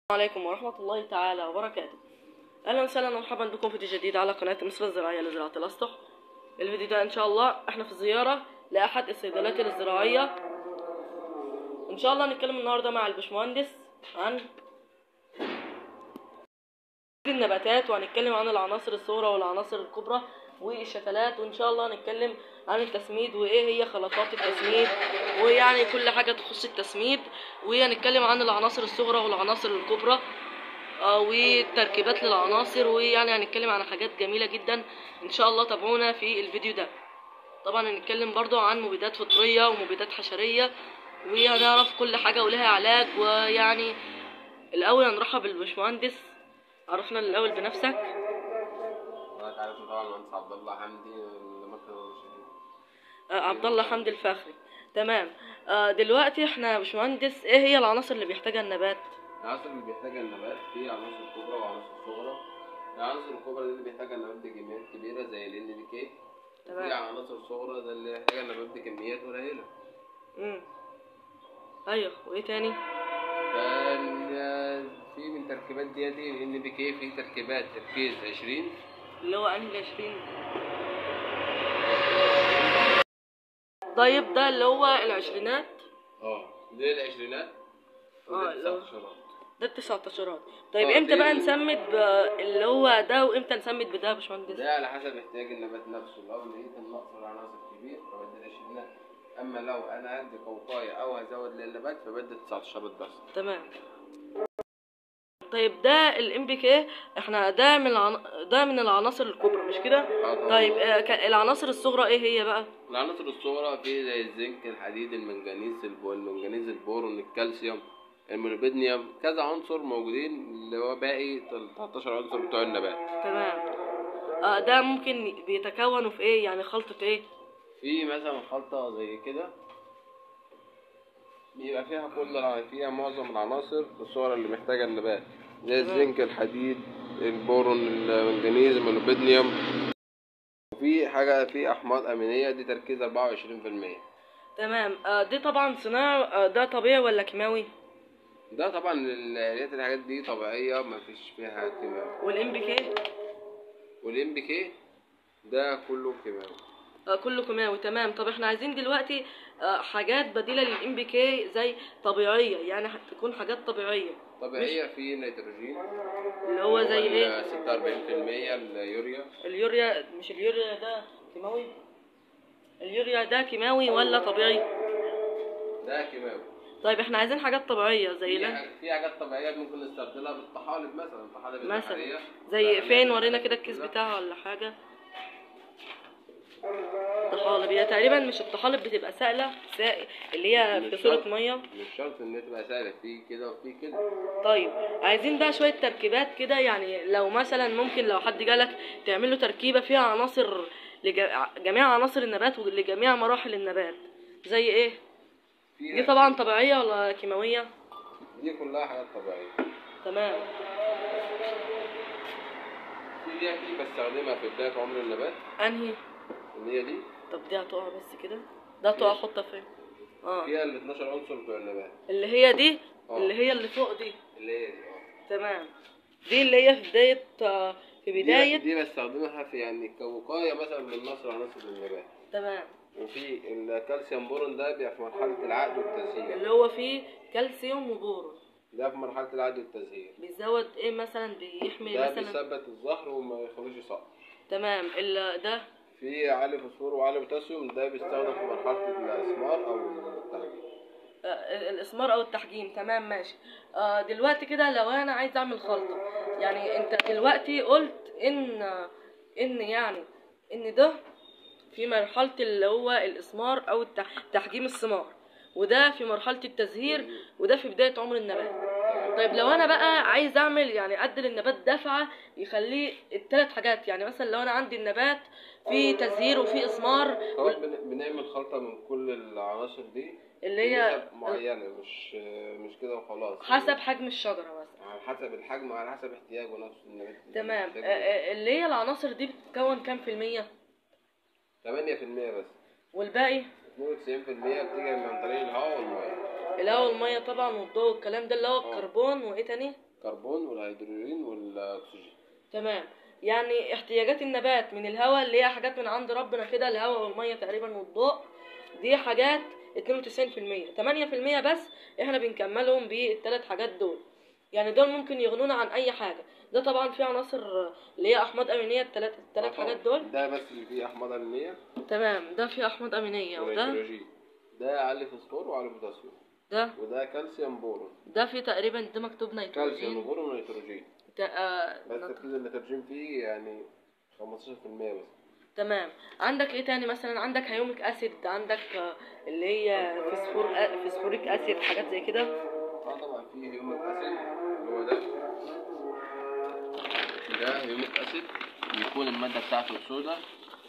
عليكم ورحمة الله تعالى وبركاته أهلا وسهلا ومرحبا بكم في فيديو جديد على قناة مصر الزراعية لزراعة الأسطح الفيديو ده إن شاء الله إحنا في زيارة لأحد الصيدليات الزراعية إن شاء الله هنتكلم النهاردة مع البشمهندس عن النباتات وهنتكلم عن العناصر الصغرى والعناصر الكبرى والشتلات وإن شاء الله هنتكلم عن التسميد وإيه هي خلطات التسميد ويعني كل حاجة تخص التسميد وهنتكلم عن العناصر الصغرى والعناصر الكبرى آه، والتركيبات للعناصر ويعني هنتكلم عن حاجات جميلة جدا ان شاء الله تابعونا في الفيديو ده طبعا هنتكلم برضو عن مبيدات فطرية ومبيدات حشرية وهنعرف كل حاجة ولها علاج ويعني الاول هنرحب بالبشمهندس عرفنا الاول بنفسك حضرتك عارف طبعا المهندس عبد الله حمدي المكتب المرشدين آه، عبد الله حمد الفخري تمام آه، دلوقتي احنا يا باشمهندس ايه هي العناصر اللي بيحتاجها النبات العناصر اللي بيحتاجها النبات في عناصر كبرى وعناصر صغرى العناصر الكبرى دي اللي بيحتاجها النبات بكميات كبيرة زي ال ان بي كي في تمام عناصر صغرى ده اللي يحتاجها النبات بكميات قليلة مم. ايوه وايه تاني فال- في من تركيبات دي دي ال ان بي كي في تركيبات تركيز 20 اللي هو انهي العشرين طيب ده اللي هو العشرينات اه دي العشرينات آه، وده اللي هو- 19 ده التسعتاشرات طيب آه، امتى دي بقى ال- نسمد ب- اللي هو ده وامتى نسمد بده يا باشمهندس ده على حسب احتياج النبات نفسه لو لقيت النقص العناصر كبير فبدل 20 اما لو انا هدي قوقايه او هزود للنبات فبدل 19 بس تمام طيب ده الام بي كي احنا ده من العن... ده من العناصر الكبرى مش كده آه طبعاً. طيب آه، ك- العناصر الصغرى ايه هي بقى العناصر الصغرى في زي الزنك الحديد المنجنيز البو- المنجنيز البورون الكالسيوم الموليبدنيوم كذا عنصر موجودين اللي هو باقي 13 عنصر بتوع النبات تمام آه ده ممكن بيتكونوا في ايه يعني خلطة ايه في مثلا خلطة زي كده بيبقى فيها كل الع- فيها معظم العناصر الصغرى اللي محتاجها النبات زي تمام. الزنك الحديد البورون المنجنيز الموليبدنيوم وفي حاجة في أحماض أمينية دي تركيز 24% تمام آه دي طبعا صناعي آه ده طبيعي ولا كيماوي ده طبعا ال- ديت الحاجات دي طبيعية مفيش فيها كيماوي والام بي كي والام بي كي ده كله كيماوي آه كله كيماوي تمام طب احنا عايزين دلوقتي آه حاجات بديلة للام بي كي زي طبيعية يعني تكون حاجات طبيعية طبيعية في نيتروجين اللي هو زي ايه وال 46% اليوريا اليوريا مش اليوريا ده كيماوي اليوريا ده كيماوي ولا طبيعي ده كيماوي طيب احنا عايزين حاجات طبيعية زي في لا حاجات- في حاجات طبيعية ممكن نستبدلها بالطحالب مثلا الطحالب مثلا البحرية زي فعلا فين ورينا كده الكيس كلها. بتاعها ولا حاجة طحالب هي تقريبا مش الطحالب بتبقى سائلة سائل اللي هي مش في صورة شرط. مية مش شرط ان هي تبقى سهلة في كده وفي كده طيب عايزين بقى شوية تركيبات كده يعني لو مثلا ممكن لو حد جالك تعمل له تركيبة فيها عناصر لجميع عناصر النبات ولجميع مراحل النبات زي ايه في دي طبعا طبيعية ولا كيماوية دي كلها حاجات طبيعية تمام في دي في بستخدمها في بداية عمر النبات انهي اللي هي دي طب دي هتقع بس كده ده تقع احطها فين اه فيها ال 12 عنصر بتوع النبات اللي هي دي آه. اللي هي اللي فوق دي اللي هي دي اه تمام دي اللي هي في بداية آه، في دي, بداية دي بستخدمها في يعني كوقاية مثلا من نصر عناصر النبات تمام وفي الكالسيوم بورون ده بيبقى في مرحلة العقد والتزهير اللي هو فيه كالسيوم وبورون ده في مرحلة العقد والتزهير بيزود ايه مثلا بيحمي ده مثلا بيثبت الزهر وما يخرجش يسقط تمام ال- ده في عالي فوسفور وعالي بوتاسيوم ده بيستخدم في مرحلة الإسمار أو التهجين آه، الاسمار او التحجيم تمام ماشي آه، دلوقتي كده لو انا عايز اعمل خلطة يعني انت دلوقتي قلت ان ان يعني ان ده في مرحلة اللي هو الاسمار او التح- تحجيم الثمار وده في مرحلة التزهير وده في بداية عمر النبات طيب لو انا بقى عايز اعمل يعني ادي للنبات دفعة يخليه التلات حاجات يعني مثلا لو انا عندي النبات في تزهير وفي اسمار هو بن- بنعمل خلطة من كل العناصر دي اللي هي بنسب معينة مش مش كده وخلاص حسب حجم الشجرة مثلا على حسب الحجم وعلى حسب احتياجه نفسه النبات تمام محتاجه آه، آه، اللي هي العناصر دي بتتكون كام في المية 8% بس والباقي 92% بتيجي من طريق الهواء والمية الهواء والمية طبعا والضوء والكلام ده اللي هو آه. الكربون وايه تاني الكربون والهيدروجين والاكسجين تمام يعني احتياجات النبات من الهواء اللي هي حاجات من عند ربنا كده الهواء والميه تقريبا والضوء دي حاجات 92% 8% بس احنا بنكملهم بالثلاث حاجات دول يعني دول ممكن يغنونا عن اي حاجه ده طبعا فيه عناصر اللي هي احماض امينيه الثلاث الثلاث حاجات دول ده بس اللي فيه احماض امينيه تمام ده فيه احماض امينيه وده ونيتروجين ده علي فوسفور وعلي بوتاسيوم ده وده كالسيوم بورون ده فيه تقريبا ده مكتوب كالسيوم نيتروجين وبورون ونيتروجين تا- آه، بس تركيز النيتروجين فيه يعني 15% بس تمام عندك ايه تاني مثلا عندك هيوميك اسيد عندك آه، اللي هي فسفور آ- فسفوريك اسيد حاجات زي كده اه طبعا فيه هيوميك اسيد اللي هو ده ده هيوميك اسيد بيكون المادة بتاعته سودا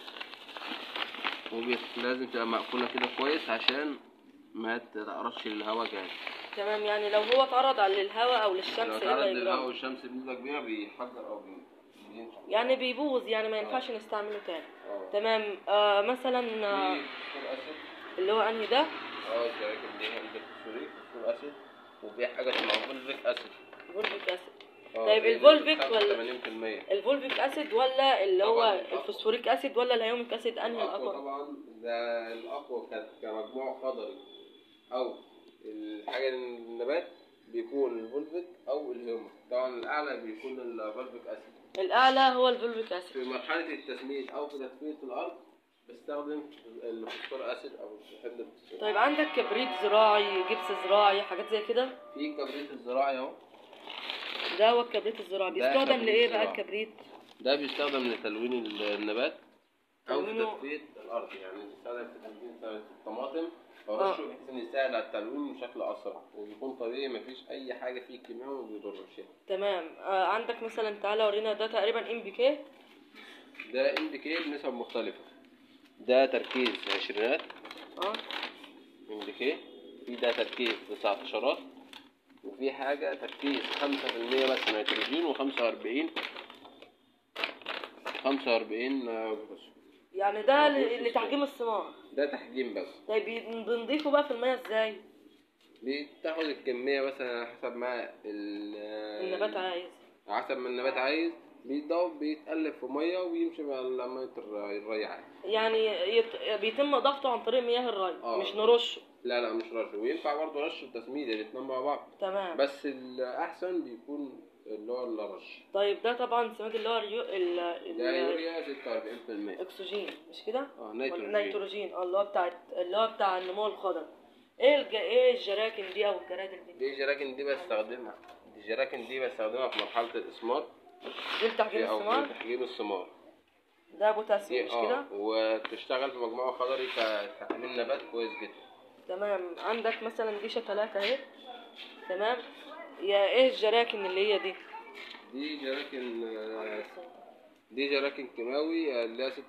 ولازم تبقى مقفولة كده كويس عشان ما تتعرضش للهواء جامد تمام يعني لو هو اتعرض على الهواء او لو للشمس ايه اتعرض اللي للهواء هيجرى والشمس بنسبة كبيرة بيحجر أو بي- بينشف يعني بيبوظ يعني ما ينفعش نستعمله تاني اه تمام آه مثلا آه في فوسفور اسيد اللي هو انهي ده اه الجراكن دي عندك فوسفوريك فوسفور اسيد وفي حاجة اسمها فولفيك اسيد فولفيك اسيد اه طيب دي الفولفيك بتاخد ولا- 80% الفولفيك اسيد ولا اللي هو طبعاً الأقوى. الفسفوريك اسيد ولا الهيوميك اسيد انهي الأقوى الاقوى طبعا ده الأقوى ك- كمجموع خضري أو الحاجة النبات بيكون الفولفيك أو الهيوميك طبعا الأعلى بيكون الفولفيك أسيد الاعلى هو الفولفيك اسيد في مرحلة التسميد أو في تدفئة الأرض بستخدم الفوسفور أسيد أو حمض الفوسفور طيب عندك كبريت زراعي جبس زراعي حاجات زي كده في كبريت الزراعي أهو ده هو الكبريت الزراعي ده بيستخدم كبريت لايه بقى زراعي. الكبريت ده بيستخدم لتلوين النبات او في تلوينه- تدفئه الارض يعني بيستخدم في تلوين الطماطم آه. ورشه بحيث ان يساعد على التلوين بشكل اسرع ويكون طبيعي مفيش اي حاجه فيه كيماوي ما بيضرش يعني. تمام آه عندك مثلا تعالى ورينا ده تقريبا ام بي كي ده انديكيت بنسب مختلفه ده تركيز عشرينات اه انديكيت في ده تركيز 19 وفي حاجه تركيز 5% بس نيتروجين و45 45 بوتاسيوم يعني ده ل- لتحجيم الثمار ده تحجيم بس طيب بي- بنضيفه بقى في الميه ازاي بتاخد الكمية مثلا على حسب ما ال- النبات عايز على حسب ما النبات عايز بيتضاف بيتقلب في مية وبيمشي مع مية الر- الري عادي يعني يت... بيتم ضغطه عن طريق مياه الري آه. مش نرشه لا لا مش رش وينفع برضه رش وتسميد الاتنين مع بعض تمام بس الأحسن بيكون اللي هو الرش طيب ده طبعا سماد اللي هو اليو... ال... ده ال... يوريا 46% اكسجين مش كده اه ولا نيتروجين نيتروجين اه اللي هو بتاع اللي هو بتاع النمو الخضري ايه الج... ايه الجراكن دي او الجرادل دي دي جراكن دي بستخدمها دي جراكن دي بستخدمها في مرحلة الإسمار دي لتحجيم في- أو الثمار في تحجيم الثمار ده بوتاسيوم دي مش كده اه وتشتغل في مجموعة خضري كتحليل نبات كويس جدا تمام عندك مثلا دي شتلات اهي تمام يا ايه الجراكن اللي هي دي دي جراكن آه، دي جراكن كيماوي اللي هي 46%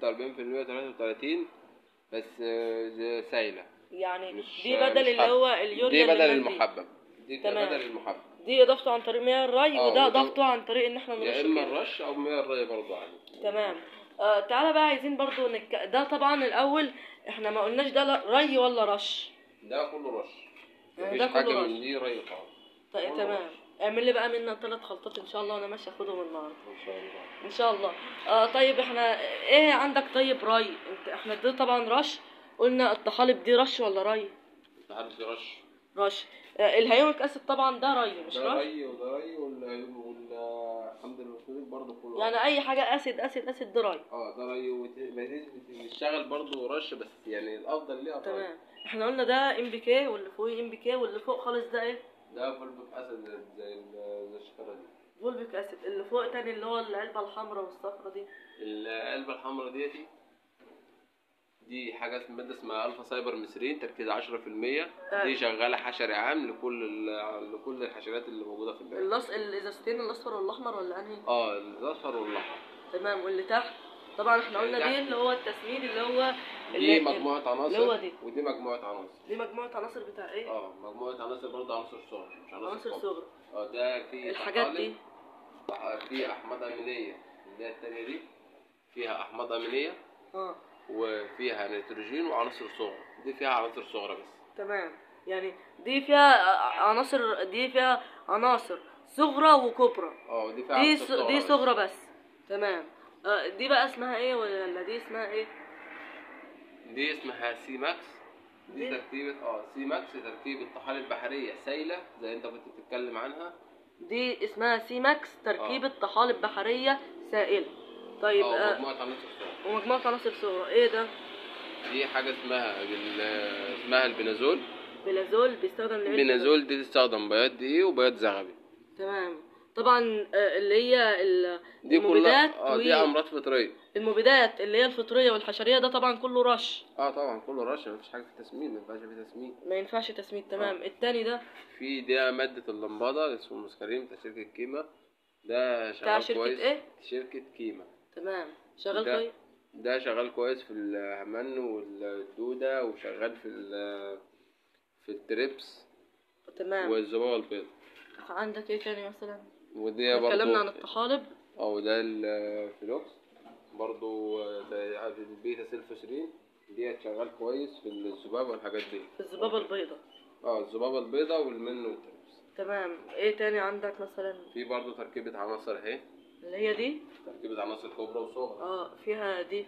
33 بس آه، زي سايلة يعني مش دي بدل مش اللي حب. هو دي اليوريا بدل اللي عندي. المحبب دي تمام. بدل المحبب دي اضافته عن طريق مياه الري آه، وده وده- اضافته عن طريق ان احنا يا نرش اما كده. الرش او مياه الري برضه عادي تمام آه تعالى بقى عايزين برضو نك... ده طبعا الاول احنا ما قلناش ده لا- ري ولا رش ده كله رش يعني مفيش ده حاجة كله من رش. دي ري خالص طيب كله تمام رش. اعمل لي بقى منا ثلاث خلطات ان شاء الله وانا ماشي اخدهم النهارده ان شاء الله ان شاء الله آه طيب احنا ايه عندك طيب ري انت احنا ده طبعا رش قلنا الطحالب دي رش ولا ري انت عارف دي رش رش آه الهيوميك اسيد طبعا ده ري مش ده رش ري وده ري وال- والحمد لله برضه كله يعني اي حاجه اسيد اسيد اسيد ده ري اه ده ري وت- بت- بتشتغل برضه رش بس يعني الافضل ليه أطول. تمام احنا قلنا ده ام بي كي واللي فوقيه ام بي كي واللي فوق خالص ده ايه ده فولفيك اسيد زي ال- زي الشكاره دي فولفيك اسيد اللي فوق تاني اللي هو العلبه الحمراء والصفرا دي العلبة الحمراء ديتي دي حاجة اسمها مادة اسمها ألفا سايبر مصرين تركيز عشرة في المية دي شغالة حشري عام لكل ال- لكل الحشرات اللي موجودة في البلد اللص الازازتين الاصفر والاحمر ولا انهي اه الأصفر والأحمر تمام واللي تحت طبعا احنا قلنا اللي دي اللي هو التسميد اللي هو دي اللي- مجموعة اللي هو عناصر دي ودي مجموعة عناصر دي مجموعه عناصر بتاع ايه اه مجموعة عناصر برضه عناصر صغر مش عناصر عناصر كبرى. صغرى اه ده في الحاجات دي طحالب، في أحماض أمينية اللي هي التانية دي فيها أحماض أمينية اه وفيها نيتروجين وعناصر صغرى دي فيها عناصر صغرى بس تمام يعني دي فيها عناصر دي فيها عناصر صغرى وكبرى اه ودي فيها دي عكس س... الصغرى دي بس. صغرى بس تمام آه دي بقى اسمها ايه ولا دي اسمها ايه دي اسمها سي ماكس دي دي- تركيبة اه سي ماكس تركيبة طحالب بحرية سايلة زي انت كنت بتتكلم عنها دي اسمها سي ماكس تركيبة طحالب بحرية سائلة طيب اه آه مجموعة عناصر صغرى ومجموعة عناصر صغرى ايه ده دي حاجة اسمها بال... اسمها البنازول بلازول بيستخدم لعلم البنازول دي تستخدم بياض دقيق وبياض زغبي تمام طبعا آه، اللي هي ال- دي المبيدات كلها اه دي امراض فطرية المبيدات اللي هي الفطرية والحشرية ده طبعا كله رش اه طبعا كله رش مفيش حاجة في تسمين مينفعش في تسمين ما ينفعش تسميد تمام التاني ده في ده مادة اللمبادة اسمه مسكرين بتاع شركة كيما ده بتاع شغال شركة كويس ايه؟ شركة كيما تمام شغال ده- كويس ده شغال كويس في الهمن والدودة وشغال في ال في التريبس تمام والذبابة البيض عندك ايه تاني مثلا ودي إحنا اتكلمنا عن برضو الطحالب او ده الفلوكس برضو ده في البيتا سيلفوسرين ديت شغال كويس في الذبابة والحاجات دي في الذبابة البيضاء اه الذبابة البيضاء والمن والتريبس تمام ايه تاني عندك مثلا في برضو تركيبة عناصر اهي اللي هي دي تركيبة عناصر كبرى وصغرى اه فيها دي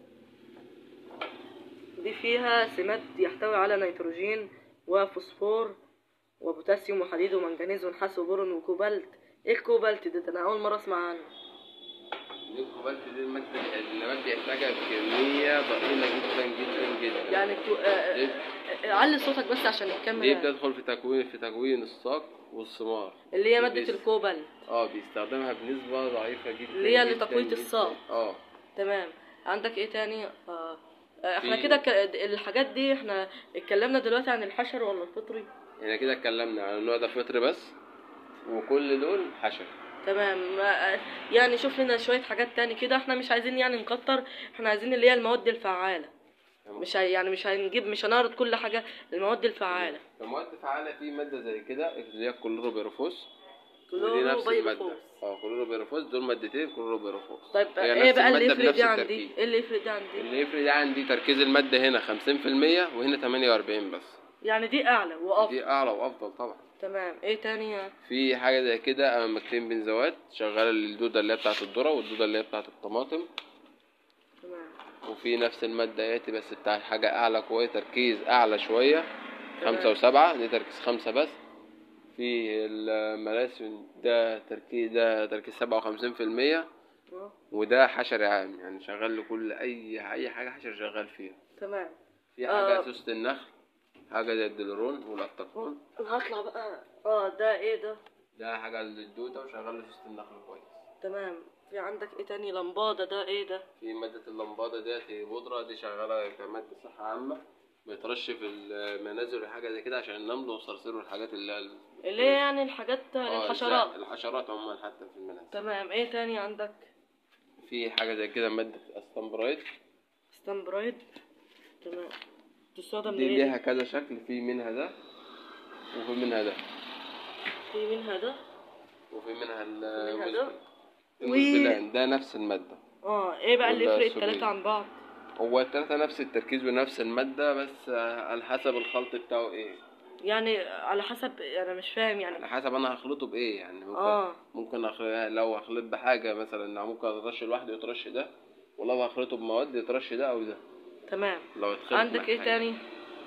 دي فيها سمات يحتوي على نيتروجين وفوسفور وبوتاسيوم وحديد ومنجنيز ونحاس وبورون وكوبالت ايه الكوبالت ده, ده انا اول مره اسمع عنه دي الكوبالت دي المادة النبات بيحتاجها بكمية ضئيلة جدا جدا جدا يعني كو... آه دي, آه علي صوتك بس عشان دي الكاميرا بتدخل في تكوين في تكوين الساق والثمار اللي هي ماده بس- الكوبالت اه بيستخدمها بنسبة ضعيفة جدا اللي هي جداً لتقوية جداً. الساق. اه تمام عندك ايه تاني آه. آه، احنا في- كده ك... الحاجات دي احنا اتكلمنا دلوقتي عن الحشر ولا الفطري احنا كده اتكلمنا عن النوع ده فطر بس وكل دول حشر تمام آه، يعني شوف لنا شوية حاجات تاني كده احنا مش عايزين يعني نكتر احنا عايزين اللي هي المواد الفعالة تمام. مش هي يعني مش هنجيب مش هنعرض كل حاجة المواد الفعالة فمواد فعالة في مادة زي كده اللي هي كلوروبيروفوس ودي كلورو نفس المادة بيروفوس. اه كلوروبيروفوس دول مادتين كلوروبيروفوس طيب هي ايه نفس بقى اللي المادة يفرق دي بنفس عن دي التركيب. ايه اللي يفرق دي عن دي اللي يفرق ده عندي تركيز المادة هنا 50% وهنا 48 بس يعني دي اعلى وافضل دي أعلى وأفضل طبعا تمام ايه تاني في حاجة زي كده أماكتين بنزوات شغالة للدودة اللي هي بتاعة الذرة والدودة اللي هي بتاعة الطماطم تمام وفي نفس المادة ياتي بس بتاع حاجة أعلى كويس تركيز أعلى شوية تمام. خمسة وسبعة دي تركيز خمسة بس في الملاسم ده تركيز ده تركيز سبعة وخمسين في المية آه، وده حشري عام يعني شغال لكل أي أي حاجة حشر شغال فيها تمام في آه. حاجة سوسة النخل حاجة زي الدلرون والأبتكرون انا هطلع بقى اه ده ايه ده ده حاجة للدودة وشغال لسوسة النخل كويس تمام في عندك ايه تاني لمبادة ده ايه ده في مادة اللمبادة ديت هي بودرة دي شغالة كمادة صحة عامة بيترش في المنازل وحاجة زي كده عشان النمل والصرصير والحاجات اللي هي ال- اللي هي يعني الحاجات آه، الحشرات الزا- الحشرات عموما حتى في المنازل تمام ايه تاني عندك في حاجة زي كده مادة استمبرايت ستامبرايد تمام تستخدم دي لايه ليها كذا شكل في منها ده وفي منها ده في منها ده وفي منها منها ده؟ المزبل المزبلان ده نفس المادة اه ايه بقى اللي ولا يفرق سوري. التلاتة عن بعض هو التلاتة نفس التركيز ونفس المادة بس على حسب الخلط بتاعه ايه يعني على حسب انا مش فاهم يعني على حسب انا هخلطه بايه يعني ممكن اه ممكن أخل... لو هخلط بحاجة مثلا ممكن اترش لوحده يترش ده ولو هخلطه بمواد يترش ده او ده تمام لو اتخلط عندك مع ايه حاجة. تاني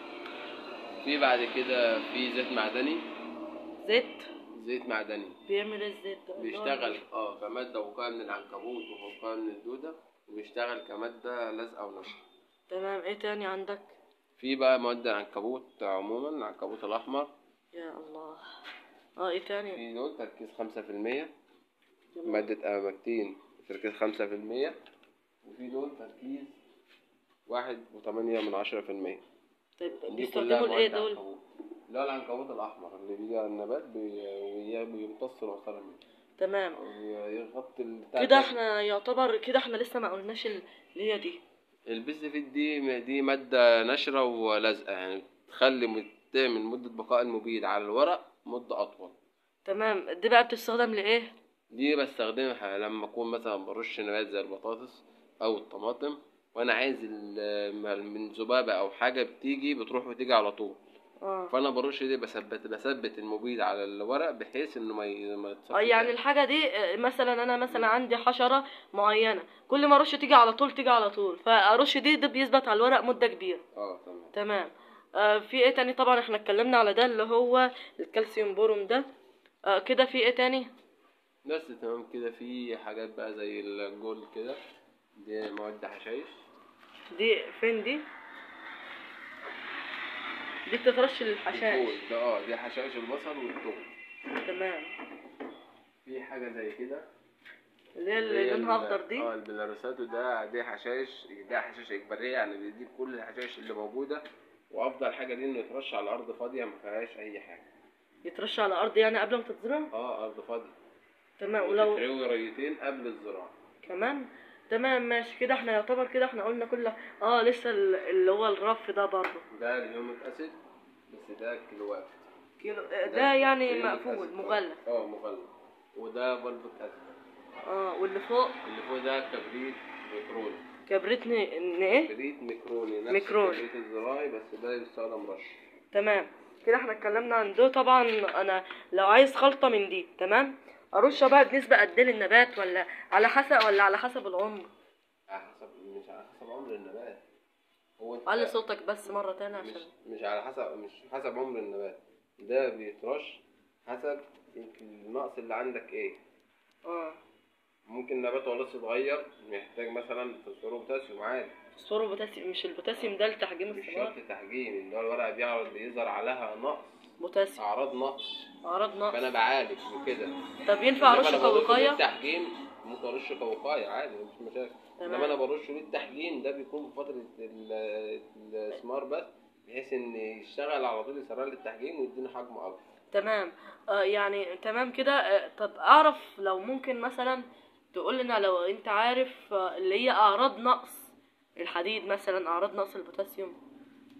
في بعد كده في زيت معدني زيت زيت معدني بيعمل ايه الزيت ده بيشتغل اه كمادة وقاية من العنكبوت ووقاية من الدودة وبيشتغل كمادة لازقة ونشر تمام ايه تاني عندك في بقى مواد العنكبوت عموما العنكبوت الأحمر يا الله اه ايه تاني في دول تركيز خمسة في المية جميل. مادة أماكتين تركيز خمسة في المية وفي دول تركيز واحد وثمانية من عشرة في المية طيب دي كلها بيستخدموا الايه مواد دول عنكبوت. اللي هو العنكبوت الأحمر اللي بيجي على النبات بي- بي- بيمتص العصارة منه تمام يغطي البتاع كده ده. احنا يعتبر كده احنا لسه ما قلناش ال- اللي هي دي البيزفيت دي دي مادة نشرة ولازقة يعني تخلي مت- تعمل مدة بقاء المبيد على الورق مدة أطول تمام دي بقى بتستخدم لايه دي بستخدمها لما أكون مثلا برش نبات زي البطاطس أو الطماطم وأنا عايز ال- من ذبابة أو حاجة بتيجي بتروح وتيجي على طول اه فانا برش دي بثبت بثبت المبيد على الورق بحيث انه ما ي- ما يتصابش اه يعني الحاجة دي آه، مثلا انا مثلا عندي حشرة معينة كل ما ارش تيجي على طول تيجي على طول فارش دي ده بيثبت على الورق مدة كبيرة اه تمام تمام آه في ايه تاني طبعا احنا اتكلمنا على ده اللي هو الكالسيوم بوروم ده آه كده في ايه تاني بس تمام كده في حاجات بقى زي الجولد كده دي مواد حشائش دي فين دي دي بتترش للحشائش الجولد ده اه دي حشائش البصل والثوم تمام في حاجة زي كده اللي هي اللي اللي هي لونها ال- اخضر دي اه البلارساتو ده دي حشائش ده حشائش اجباريه يعني بيديك كل الحشائش اللي موجوده وافضل حاجه دي انه يترش على الارض فاضيه ما فيهاش اي حاجه يترش على الارض يعني قبل ما تتزرع اه ارض فاضيه تمام ولو وتتروي ريتين قبل الزراعه كمان تمام ماشي كده احنا يعتبر كده احنا قلنا كل اه لسه ال- اللي هو الرف ده برضه ده الهيوميك اسيد بس ده كيلوات كيلو آه، ده يعني الهيوميك مقفول أسيد. مغلف اه مغلف وده فولفيك اسيد اه واللي فوق اللي فوق ده كبريت ميكروني كبريت ن... ن ايه كبريت ميكروني نفس ميكروني. الكبريت الزراعي بس ده بيستخدم رش تمام كده احنا اتكلمنا عن ده طبعا انا لو عايز خلطة من دي تمام ارشها بقى بنسبة قد ايه للنبات ولا على حسب ولا على حسب العمر على حسب مش على حسب عمر النبات هو انت- علي صوتك بس مرة تانية مش عشان مش على حسب مش حسب عمر النبات ده بيترش حسب النقص اللي عندك ايه اه ممكن النبات هو لسه صغير محتاج مثلا فوسفور وبوتاسيوم عادي فوسفور وبوتاسيوم مش البوتاسيوم ده لتحجيم مش الثمار شرط تحجيم اللي هو الورقه بيعرض بيظهر عليها نقص بوتاسيوم اعراض نقص اعراض نقص فانا بعالج بكده طب ينفع إنما ارش أنا برشه كوقاية للتحجيم ممكن ارش كوقايه عادي مش مشاكل تمام. انما انا برشه للتحجيم ده بيكون في فتره ال- الثمار بس بحيث ان يشتغل على طول يسرع لي التحجيم ويديني حجم اكبر تمام آه يعني تمام كده آه طب اعرف لو ممكن مثلا تقول لنا لو انت عارف آه اللي هي اعراض نقص الحديد مثلا اعراض نقص البوتاسيوم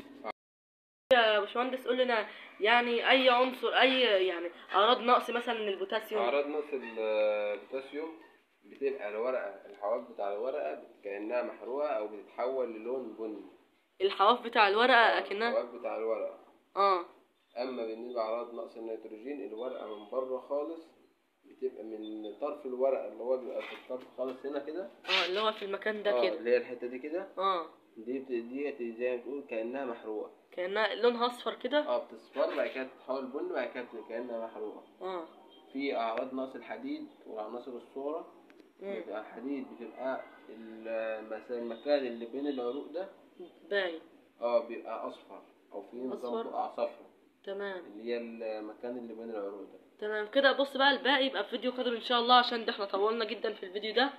يا باشمهندس قول لنا يعني اي عنصر اي يعني اعراض نقص مثلا البوتاسيوم اعراض نقص ال- البوتاسيوم بتبقى الورقه الحواف بتاع الورقه كانها محروقه او بتتحول للون بني الحواف بتاع الورقه اكنها الحواف بتاع الورقه اه اما بالنسبه لاعراض نقص النيتروجين الورقه من بره خالص بتبقى من طرف الورقه اللي هو بيبقى في الطرف خالص هنا كده اه اللي هو في المكان ده آه، كده اللي هي الحته دي كده اه دي بت- دي زي ما تقول كانها محروقه كانها لونها اصفر كده اه بتصفر بعد كده تتحول بني بعد كده بت- كانها محروقه اه في اعراض نقص الحديد والعناصر الصغرى مم. بتبقى الحديد بتبقى ال- مثلا المكان اللي بين العروق ده باين اه بيبقى اصفر او في نظام أصفر. بقع صفرا تمام اللي هي المكان اللي بين العروق ده تمام كده بص بقى الباقي يبقى في فيديو قادم ان شاء الله عشان ده احنا طولنا جدا في الفيديو ده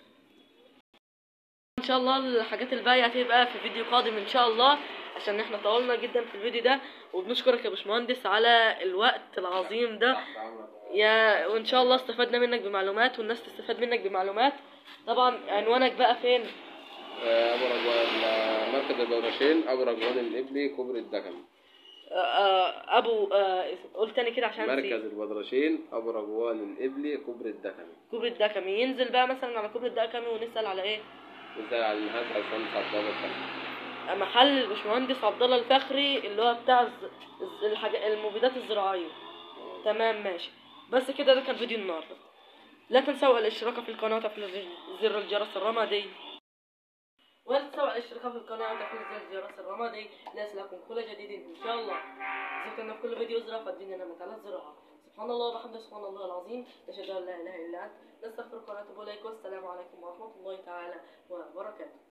ان شاء الله الحاجات الباقيه هتبقى في فيديو قادم ان شاء الله عشان احنا طولنا جدا في الفيديو ده وبنشكرك يا باشمهندس على الوقت العظيم ده تحت امرك يا وان شاء الله استفدنا منك بمعلومات والناس تستفاد منك بمعلومات طبعا عنوانك بقى فين آه، ابو رجوان آه، مركز البراشين ابو رجوان الابلي كوبري الدكن آه، آه، ابو آه، قول تاني كده عشان مركز نسيت. البدرشين ابو رجوان الابلي كوبري الدكن كوبري الدكمي ينزل بقى مثلا على كوبري الدكمي ونسال على ايه مثال على المهندس عصام عبد الله الفخري. محل الباشمهندس عبد الله الفخري اللي هو بتاع الز... الز- الحاجة المبيدات الزراعية تمام ماشي بس كده ده كان فيديو النهارده لا تنسوا الاشتراك في القناة وتفعيل زر الجرس الرمادي ولا تنسوا الاشتراك في القناة وتفعيل زر الجرس الرمادي ليصلكم كل جديد ان شاء الله ذكرنا في كل فيديو زراعة فالدنيا نمت على الزراعة سبحان الله وبحمده سبحان الله العظيم نشهد ان لا اله الا انت نستغفرك ونتوب اليك والسلام عليكم ورحمة الله تعالى وبركاته